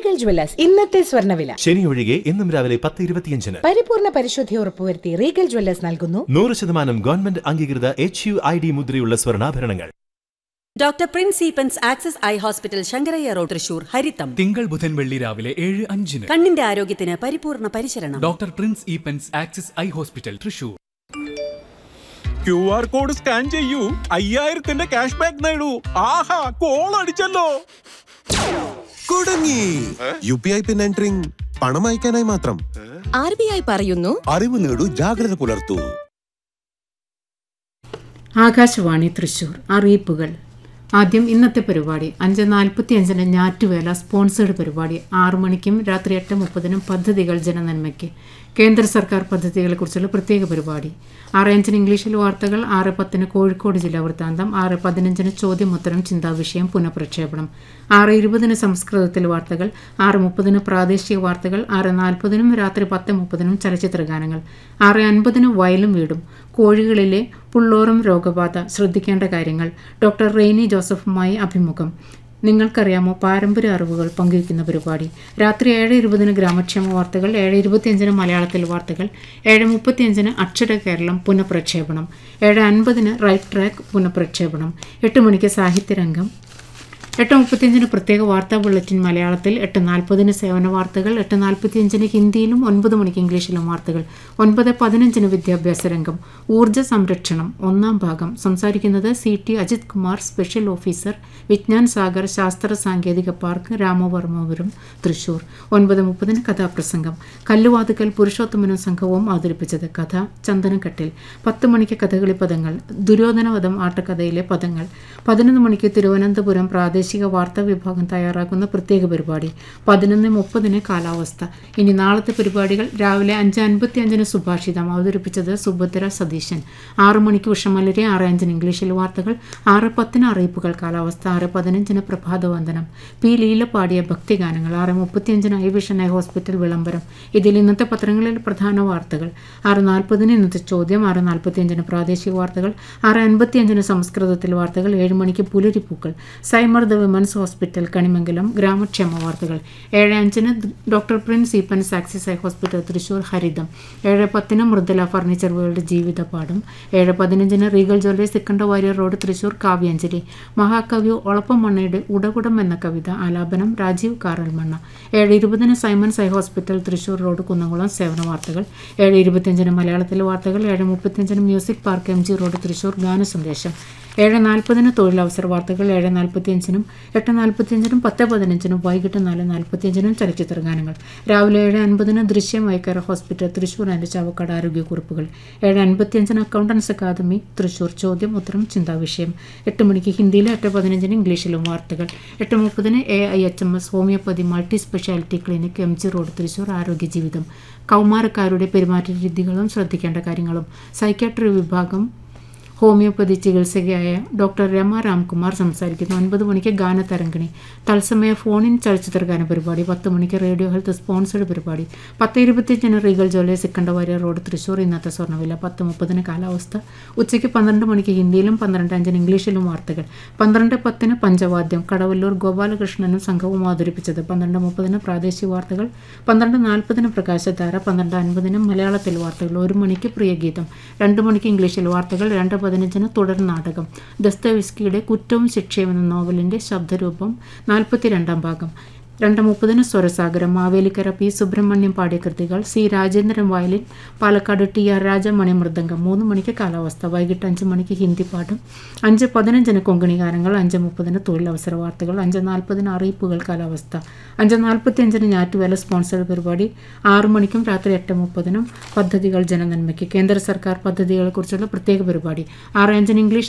Regal Jewellers ഇന്നത്തെ സ്വർണ്ണവില ശനി ഒഴികെ ഇന്നും രാവിലെ പത്ത് ഇരുപത്തിയഞ്ചിന് പരിപൂർണ പരിശുദ്ധി ഉറപ്പുവരുത്തി റീഗൽ ജ്വല്ലേഴ്സ് നൽകുന്നു നൂറ് ശതമാനം ഗവൺമെന്റ് അംഗീകൃത എച്ച് യു ഐ ഡി മുദ്രയുള്ള സ്വർണ്ണാഭരണങ്ങൾ doctor Prince Eappen's axis eye hospital Sankaraiah road Thrissur ഹരിത്തം തിങ്കൾ ബുധൻ വെള്ളി രാവിലെ ഏഴ് അഞ്ചിന് കണ്ണിന്റെ ആരോഗ്യത്തിന് പരിപൂർണ പരിചരണം ഡോക്ടർ പ്രിൻസ് ഇ പെൻസ് Axis eye hospital Thrissur Q R code scan ചെയ്യൂ അയ്യായിരത്തിന്റെ ക്യാഷ് ബാക്ക് നേടൂ ആഹാ കോൾ അടിച്ചല്ലോ കുടുങ്ങി U P I PIN entering പണം അയക്കാനായി മാത്രം ആർ ബി ഐ പറയുന്നു അറിവ് നേടൂ ജാഗ്രത പുലർത്തൂ ആകാശവാണി തൃശൂർ അറിയിപ്പുകൾ ആദ്യം ഇന്നത്തെ പരിപാടി അഞ്ച് നാൽപ്പത്തി അഞ്ചിന് ഞാറ്റുവേല സ്പോൺസേഡ് പരിപാടി ആറു മണിക്കും രാത്രി എട്ട് മുപ്പതിനും പദ്ധതികൾ ജനനന്മയ്ക്ക് കേന്ദ്ര സർക്കാർ പദ്ധതികളെക്കുറിച്ചുള്ള പ്രത്യേക പരിപാടി ആറ് അഞ്ചിന് ഇംഗ്ലീഷിൽ വാർത്തകൾ ആറ് പത്തിന് കോഴിക്കോട് ജില്ലാ വൃത്താന്തം ആറ് പതിനഞ്ചിന് ചോദ്യമുത്തരം ചിന്താവിഷയം പുനഃപ്രക്ഷേപണം ആറ് ഇരുപതിന് സംസ്കൃതത്തിൽ വാർത്തകൾ ആറ് മുപ്പതിന് പ്രാദേശിക വാർത്തകൾ ആറ് നാൽപ്പതിനും രാത്രി പത്ത് മുപ്പതിനും ചലച്ചിത്ര ഗാനങ്ങൾ ആറ് അൻപതിന് വയലും വീടും കോഴികളിലെ പുള്ളോറും രോഗബാധ ശ്രദ്ധിക്കേണ്ട കാര്യങ്ങൾ ഡോക്ടർ റെയ്നി ജോസഫുമായി അഭിമുഖം നിങ്ങൾക്കറിയാമോ പാരമ്പര്യ അറിവുകൾ പങ്കുവയ്ക്കുന്ന പരിപാടി രാത്രി ഏഴ് ഇരുപതിന് ഗ്രാമക്ഷേമ വാർത്തകൾ ഏഴ് ഇരുപത്തിയഞ്ചിന് മലയാളത്തിൽ വാർത്തകൾ ഏഴ് മുപ്പത്തിയഞ്ചിന് അക്ഷര കേരളം പുനഃപ്രക്ഷേപണം ഏഴ് അൻപതിന് റൈറ്റ് ട്രാക്ക് പുനഃപ്രക്ഷേപണം എട്ട് മണിക്ക് സാഹിത്യരംഗം എട്ട് മുപ്പത്തിയഞ്ചിന് പ്രത്യേക വാർത്താ ബുള്ളറ്റിൻ മലയാളത്തിൽ എട്ട് നാൽപ്പതിന് സേവന വാർത്തകൾ എട്ട് നാൽപ്പത്തിയഞ്ചിന് ഹിന്ദിയിലും ഒൻപത് മണിക്ക് ഇംഗ്ലീഷിലും വാർത്തകൾ ഒൻപത് പതിനഞ്ചിന് വിദ്യാഭ്യാസ രംഗം ഊർജ്ജ സംരക്ഷണം ഒന്നാം ഭാഗം സംസാരിക്കുന്നത് C T Ajith Kumar special officer Vigyan Sagar ശാസ്ത്ര സാങ്കേതിക പാർക്ക് രാമവർമ്മപുരം തൃശൂർ ഒൻപത് മുപ്പതിന് കഥാപ്രസംഗം കല്ലുവാതുക്കൽ പുരുഷോത്തമനും സംഘവും അവതരിപ്പിച്ചത് കഥ ചന്ദനക്കട്ടിൽ പത്ത് മണിക്ക് കഥകളി പദങ്ങൾ ദുര്യോധനവധം ആട്ടക്കഥയിലെ പദങ്ങൾ പതിനൊന്ന് മണിക്ക് തിരുവനന്തപുരം പ്രാദേശിക വാർത്താ വിഭാഗം തയ്യാറാക്കുന്ന പ്രത്യേക പരിപാടി പതിനൊന്ന് മുപ്പതിന് കാലാവസ്ഥ ഇനി നാളത്തെ പരിപാടികൾ രാവിലെ അഞ്ച് അൻപത്തി അഞ്ചിന് സുഭാഷിതം അവതരിപ്പിച്ചത് സുഭദ്ര സതീശൻ ആറ് മണിക്ക് ഉഷമലരി ആറ് അഞ്ചിന് ഇംഗ്ലീഷിൽ വാർത്തകൾ ആറ് പത്തിന് അറിയിപ്പുകൾ കാലാവസ്ഥ ആറ് പതിനഞ്ചിന് പ്രഭാതവന്ദനം പി ലീല പാടിയ ഭക്തിഗാനങ്ങൾ ആറ് മുപ്പത്തിയഞ്ചിന് ഐ വിഷൻ ഐ ഹോസ്പിറ്റൽ വിളംബരം ഇതിൽ ഇന്നത്തെ പത്രങ്ങളിൽ പ്രധാന വാർത്തകൾ ആറ് നാൽപ്പതിന് ഇന്നത്തെ ചോദ്യം ആറ് നാൽപ്പത്തിയഞ്ചിന് പ്രാദേശിക വാർത്തകൾ ആറ് അൻപത്തിയഞ്ചിന് സംസ്കൃതത്തിൽ വാർത്തകൾ ഏഴ് മണിക്ക് പുലരിപ്പൂക്കൾ സൈമർ ദ വിമൻസ് ഹോസ്പിറ്റൽ കണിമംഗലം ഗ്രാമക്ഷേമ വാർത്തകൾ ഏഴ് അഞ്ചിന് doctor Prince Eappen axis eye hospital Thrissur ഹരിതം ഏഴ് പത്തിന് മൃദുല ഫർണിച്ചർ വേൾഡ് ജീവിതപാഠം ഏഴ് പതിനഞ്ചിന് റീഗൽ ജ്വല്ലേഴ്സ് സിക്കണ്ട വാര്യർ റോഡ് തൃശൂർ കാവ്യാഞ്ജലി മഹാകവി ഒളപ്പമണ്ണയുടെ ഉടകുടം എന്ന കവിത ആലാപനം രാജീവ് കാറൽമണ്ണ ഏഴ് ഇരുപതിന് Simon's eye hospital Thrissur road Kunnamkulam സേവന വാർത്തകൾ ഏഴ് ഇരുപത്തിയഞ്ചിന് മലയാളത്തിലെ വാർത്തകൾ ഏഴ് മുപ്പത്തിയഞ്ചിന് music park M G road Thrissur ഗാനസന്ദേശം ഏഴ് നാൽപ്പതിന് തൊഴിലവസര വാർത്തകൾ ഏഴ് നാൽപ്പത്തിയഞ്ചിനും എട്ട് നാൽപ്പത്തിയഞ്ചിനും പത്ത് പതിനഞ്ചിനും വൈകിട്ട് നാല് നാൽപ്പത്തിയഞ്ചിനും ചലച്ചിത്ര ഗാനങ്ങൾ രാവിലെ ഏഴ് അൻപതിന് ദൃശ്യം വൈക്കര ഹോസ്പിറ്റൽ തൃശൂർ ആൻഡ് ചാവക്കാട് ആരോഗ്യക്കുറിപ്പുകൾ ഏഴ് അൻപത്തിയഞ്ചിന് അക്കൗണ്ടൻസ് അക്കാദമി തൃശൂർ ചോദ്യം ഉത്തരം ചിന്താവിഷയം എട്ട് മണിക്ക് ഹിന്ദിയിലും എട്ട് പതിനഞ്ചിന് ഇംഗ്ലീഷിലും വാർത്തകൾ എട്ട് മുപ്പതിന് A I H M S homoeopathy multi speciality clinic M G road Thrissur ആരോഗ്യ ജീവിതം കൗമാരക്കാരുടെ പെരുമാറ്റ രീതികളും ശ്രദ്ധിക്കേണ്ട കാര്യങ്ങളും സൈക്കാട്രി വിഭാഗം ഹോമിയോപ്പതി ചികിത്സകയായ ഡോക്ടർ രമ രാംകുമാർ സംസാരിക്കുന്നു ഒൻപത് മണിക്ക് ഗാനതരംഗിണി തത്സമയ ഫോണിൻ ചലച്ചിത്ര ഗാന പരിപാടി പത്ത് മണിക്ക് റേഡിയോ ഹെൽത്ത് സ്പോൺസേഡ് പരിപാടി പത്ത് ഇരുപത്തിയഞ്ചിന് റീഗൽ ജോലി സിക്കണ്ടവാര്യ റോഡ് തൃശൂർ ഇന്നത്തെ സ്വർണ്ണവില പത്ത് മുപ്പതിന് കാലാവസ്ഥ ഉച്ചയ്ക്ക് പന്ത്രണ്ട് മണിക്ക് ഹിന്ദിയിലും പന്ത്രണ്ട് അഞ്ചിന് ഇംഗ്ലീഷിലും വാർത്തകൾ പന്ത്രണ്ട് പത്തിന് പഞ്ചവാദ്യം കടവല്ലൂർ ഗോപാലകൃഷ്ണനും സംഘവും അവതരിപ്പിച്ചത് പന്ത്രണ്ട് മുപ്പതിന് പ്രാദേശിക വാർത്തകൾ പന്ത്രണ്ട് നാൽപ്പതിന് പ്രകാശധാര പന്ത്രണ്ട് അൻപതിന് മലയാളത്തിൽ വാർത്തകൾ ഒരു മണിക്ക് പ്രിയഗീതം രണ്ട് മണിക്ക് ഇംഗ്ലീഷിൽ വാർത്തകൾ രണ്ട് പതിനഞ്ചിന് തുടർ നാടകം ദസ്തവിസ്കിയുടെ കുറ്റവും ശിക്ഷയും എന്ന നോവലിൻ്റെ ശബ്ദരൂപം നാൽപ്പത്തിരണ്ടാം ഭാഗം രണ്ട് മുപ്പതിന് സ്വരസാഗരം മാവേലിക്കര പി സുബ്രഹ്മണ്യം പാടിയ കൃതികൾ C Rajendran violin Palakkad T R Rajamani മൃദംഗം മൂന്ന് മണിക്ക് കാലാവസ്ഥ വൈകിട്ട് അഞ്ച് മണിക്ക് ഹിന്ദി പാഠം അഞ്ച് പതിനഞ്ചിന് കൊങ്കണി ഗാനങ്ങൾ അഞ്ച് മുപ്പതിന് തൊഴിലവസര വാർത്തകൾ അഞ്ച് നാൽപ്പതിന് അറിയിപ്പുകൾ കാലാവസ്ഥ അഞ്ച് നാൽപ്പത്തി അഞ്ചിന് ഞാറ്റുവേല സ്പോൺസർ പരിപാടി ആറു മണിക്കും രാത്രി എട്ട് മുപ്പതിനും പദ്ധതികൾ ജനനന്മയ്ക്ക് കേന്ദ്ര സർക്കാർ പദ്ധതികളെക്കുറിച്ചുള്ള പ്രത്യേക പരിപാടി ആറ് അഞ്ചിന് ഇംഗ്ലീഷ്